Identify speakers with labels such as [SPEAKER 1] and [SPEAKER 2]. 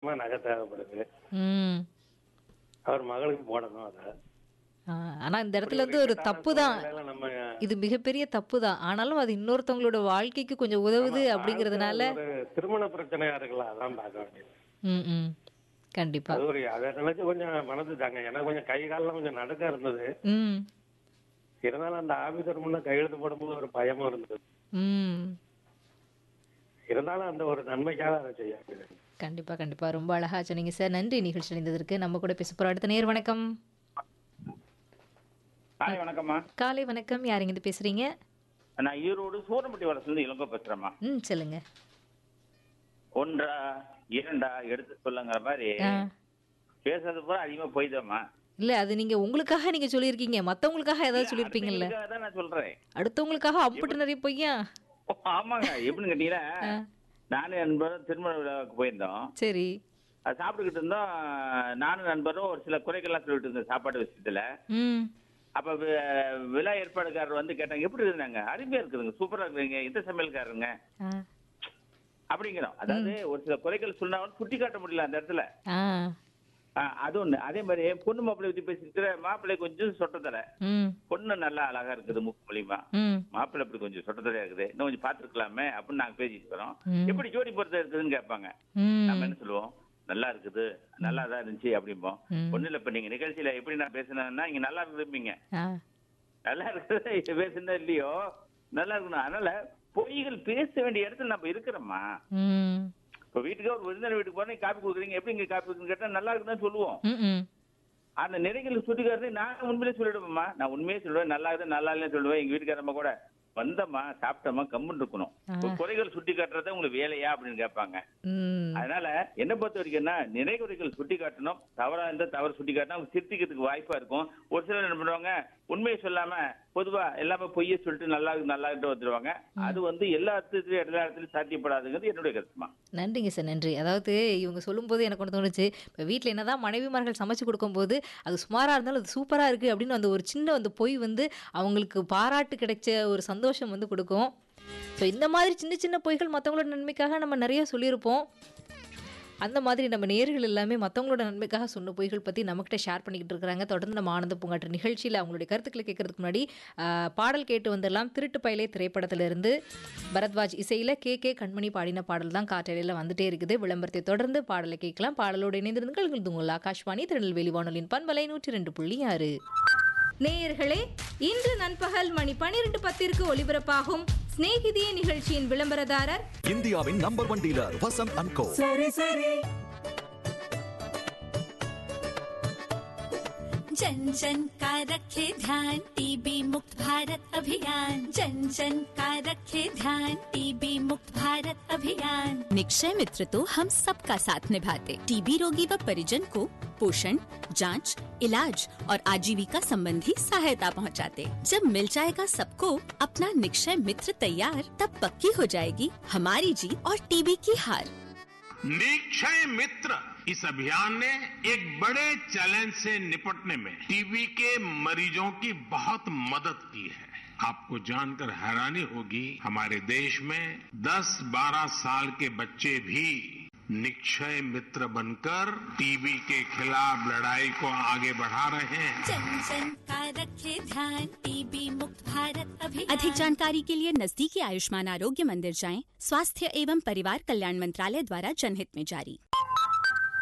[SPEAKER 1] ரூபாய் நகை தேவைப்படுது
[SPEAKER 2] ம்
[SPEAKER 1] அவர் மகளுக்கு போடணும் அதை
[SPEAKER 2] ஆ, ஆனா இந்த இடத்துல வந்து ஒரு தப்பு தான்
[SPEAKER 1] சூழ்நிலையில நம்ம
[SPEAKER 2] இது மிகப்பெரிய தப்பு தான் ஆனாலும் அது இன்னொருத்தவங்களோட வாழ்க்கைக்கு கொஞ்சம் உதவுது அப்படிங்கிறதுனால
[SPEAKER 1] ஒரு திருமண பிரச்சனையா இருக்கலாம் அதான் பார்க்க வேண்டியது
[SPEAKER 2] ம் ம் கண்டிப்பா
[SPEAKER 1] அது ஒரு அதை நினைச்சு கொஞ்சம் மனது தாங்க எனக்கு கொஞ்சம் கை காலெல்லாம் கொஞ்சம் நடுக்க இருந்தது
[SPEAKER 2] ம்
[SPEAKER 1] இருந்தாலும் அந்த ஆபீசர் முன்ன கையெழுத்து போடும்போது ஒரு பயமும் இருந்தது
[SPEAKER 2] ம்
[SPEAKER 1] இருந்தாலும் அந்த ஒரு நன்மைக்காக அதை செய்ய வேண்டியது
[SPEAKER 2] கண்டிப்பா கண்டிப்பா ரொம்ப அழகா சொன்னீங்க சார் நன்றி நிகழ்ச்சி அடைந்ததற்கு நம்ம கூட பேச போறோம் அடுத்த நேர் வணக்கம்
[SPEAKER 3] ஹாய் வணக்கம்மா
[SPEAKER 2] காலை வணக்கம் யாருங்க இது பேசுறீங்க
[SPEAKER 3] நான் ஈரோடு சூரம்பட்டி வளசுலேருந்து இளங்கோ பேசுறேம்மா
[SPEAKER 2] ம் சொல்லுங்க
[SPEAKER 3] ஒன்றா இரண்டா எடுத்து சொல்லுங்கிற மாதிரி
[SPEAKER 2] ஆ.
[SPEAKER 3] பேசுறது பூரா அதிகமா போய்தாம்மா
[SPEAKER 2] இல்ல அது நீங்க உங்களுக்காக நீங்க சொல்லியிருக்கீங்க மத்தவங்களுக்காக ஏதாவது சொல்லியிருப்பீங்கல்ல
[SPEAKER 3] அடுத்தவங்களுக்காக தான் நான் சொல்றேன்
[SPEAKER 2] அடுத்தவங்களுக்காக அம்புட்டு நிறைய பொய்யா
[SPEAKER 3] ஓ, ஆமாங்க எப்படின்னு கேட்டீங்கன்னா நானும் நண்பரும் திருமண விழாவுக்கு போயிருந்தோம்
[SPEAKER 2] சரி
[SPEAKER 3] அது சாப்பிட்டுக்கிட்டு இருந்தோம் நானும் நண்பரும் ஒரு சில குறைகள்லாம் சொல்லிட்டு இருந்தோம் சாப்பாடு விஷயத்துல
[SPEAKER 2] ம்
[SPEAKER 3] அப்ப வி- விழா ஏற்பாடுக்காரர் வந்து கேட்டாங்க எப்படி இருந்தாங்க அருமையா இருக்குதுங்க சூப்பரா இருக்குதுங்க இந்த சமையல்காரருங்க
[SPEAKER 2] ஆ
[SPEAKER 3] அப்படிங்கிறோம் அதாவது ஒரு சில குறைகள் சொன்னாலும் சுட்டி காட்ட முடியல அந்த இடத்துல
[SPEAKER 2] ஆ
[SPEAKER 3] ஆ, அது ஒண்ணு அதே மாதிரி பொண்ணு மாப்பிள்ளை பத்தி பேசிட்டு மாப்பிள்ளை கொஞ்சம் சொட்டத்தலை
[SPEAKER 2] ம்
[SPEAKER 3] பொண்ணு நல்லா அழகா இருக்குது மூக்கு மூலியமா
[SPEAKER 2] ம்
[SPEAKER 3] மாப்பிள்ளை இப்படி கொஞ்சம் சொட்டத்தலையா இருக்குது இன்னும் கொஞ்சம் பாத்துருக்கலாமே அப்படின்னு நாங்க பேசிட்டு இருக்கிறோம்
[SPEAKER 2] ம்.
[SPEAKER 3] எப்படி ஜோடி பொறுத்த இருக்குதுன்னு கேட்பாங்க
[SPEAKER 2] ம்
[SPEAKER 3] நம்ம என்ன சொல்லுவோம் நல்லா இருக்குது நல்லா தான் இருந்துச்சு அப்படிம்போம்
[SPEAKER 2] ம்.
[SPEAKER 3] ஒண்ணு இல்ல இப்ப நீங்க நிகழ்ச்சியில எப்படி நான் பேசினேன்னா இங்க நல்லா இருப்பீங்க
[SPEAKER 2] ஆ
[SPEAKER 3] நல்லா இருக்குது பேசுனா இல்லையோ நல்லா இருக்கணும் அதனால பொய்கள் பேச வேண்டிய இடத்துல நம்ம இருக்கிறோமா
[SPEAKER 2] ம்
[SPEAKER 3] இப்ப வீட்டுக்கு ஒரு விருந்தினர் வீட்டுக்கு போனா காப்பி கொடுக்குறீங்க எப்படி இங்க காப்பி கொடுக்குன்னு கேட்டா நல்லா இருக்குன்னு சொல்லுவோம்
[SPEAKER 2] ம் ம்
[SPEAKER 3] அந்த நிறைகளை சுட்டிக்காரது நான் உண்மையிலே சொல்லிடுவேம்மா நான் உண்மையே சொல்லுவேன் நல்லா இருக்குது நல்லா இல்லைன்னு சொல்லுவேன் எங்க வீட்டுக்காரம்மா கூட வந்தம்மா சாப்பிட்டம்மா கம்முன்னு இருக்கணும் இப்ப குறைகள் சுட்டி காட்டுறதே உங்களுக்கு வேலையா அப்படின்னு கேட்பாங்க
[SPEAKER 2] ம்
[SPEAKER 3] அதனால என்ன பொறுத்த வரைக்கும்னா நிறை குறைகள் சுட்டி காட்டணும் தவறா இருந்தா தவறு சுட்டி காட்டினா அவங்க திருத்திக்கிறதுக்கு வாய்ப்பா இருக்கும் ஒரு சிலர் என்ன பண்ணுவாங்க உண்மையை சொல்லாம பொதுவா எல்லாமே பொய்யை சொல்லிட்டு நல்லா இருக்கு, நல்லா இருக்கு வந்துருவாங்க அது வந்து எல்லா அர்த்தத்திலும் எல்லா இடத்துலயும் சாத்தியப்படாதுங்கிறது என்னுடைய கருத்துமா
[SPEAKER 2] நன்றிங்க சார் நன்றி அதாவது இவங்க சொல்லும்போது எனக்கு ஒன்று தோணுச்சு இப்போ வீட்டில் என்னதான் மனைவிமார்கள் சமைச்சு கொடுக்கும்போது அது சுமாராக இருந்தாலும் அது சூப்பராக இருக்குது அப்படின்னு அந்த ஒரு சின்ன அந்த பொய் வந்து அவங்களுக்கு பாராட்டு கிடைச்ச ஒரு சந்தோஷம் வந்து கொடுக்கும் ஸோ இந்த மாதிரி சின்ன சின்ன பொய்கள் மற்றவங்களோட நன்மைக்காக நம்ம நிறைய சொல்லியிருப்போம் அந்த மாதிரி நம்ம நேர்கள் எல்லாமே மற்றவங்களோட நன்மைக்காக சொன்ன பொய்கள் பற்றி நம்மக்கிட்ட ஷேர் பண்ணிக்கிட்டு இருக்கிறாங்க தொடர்ந்து நம்ம ஆனந்த பூங்காற்று நிகழ்ச்சியில் அவங்களுடைய கருத்துக்களை கேட்கறதுக்கு முன்னாடி ஆஹ், பாடல் கேட்டு வந்துடலாம் திருட்டு பயலே திரைப்படத்திலிருந்து பரத்வாஜ் இசையில் கே கே கண்மணி பாடின பாடல் தான் காற்றலையில் வந்துட்டே இருக்குது விளம்பரத்தை தொடர்ந்து பாடலை கேட்கலாம் பாடலோடு இணைந்திருந்துங்கள் உங்கள் உங்கள் ஆகாஷ்வாணி திருநெல்வேலி வானொலியின் பண்பலை நூற்றி ரெண்டு புள்ளி ஆறு
[SPEAKER 4] நேயர்களே இன்று நண்பகல் மணி பனிரெண்டு பத்திற்கு ஒலிபரப்பாகும் சிநேகிதியே நிகழ்ச்சியின் விளம்பரதாரர்
[SPEAKER 5] இந்தியாவின் number one dealer Vasanth and co
[SPEAKER 6] जन जन का रखे ध्यान टीबी मुक्त भारत अभियान जन जन का रखे ध्यान टीबी मुक्त भारत अभियान निक्षय मित्र तो हम सबका साथ निभाते टीबी रोगी व परिजन को पोषण जांच, इलाज और आजीविका संबंधी सहायता पहुंचाते। जब मिल जाएगा सबको अपना निक्षय मित्र तैयार तब पक्की हो जाएगी हमारी जीत और टीबी की हार
[SPEAKER 7] निक्षय मित्र इस अभियान ने एक बड़े चैलेंज से निपटने में टीबी के मरीजों की बहुत मदद की है आपको जानकर हैरानी होगी हमारे देश में 10-12 साल के बच्चे भी निक्षय मित्र बनकर टीबी के खिलाफ लड़ाई को आगे बढ़ा रहे हैं
[SPEAKER 6] जन जन का रखे ध्यान टीबी मुक्त भारत अभियान अधिक जानकारी के लिए नजदीकी आयुष्मान आरोग्य मंदिर जाएं स्वास्थ्य एवं परिवार कल्याण मंत्रालय द्वारा जनहित में जारी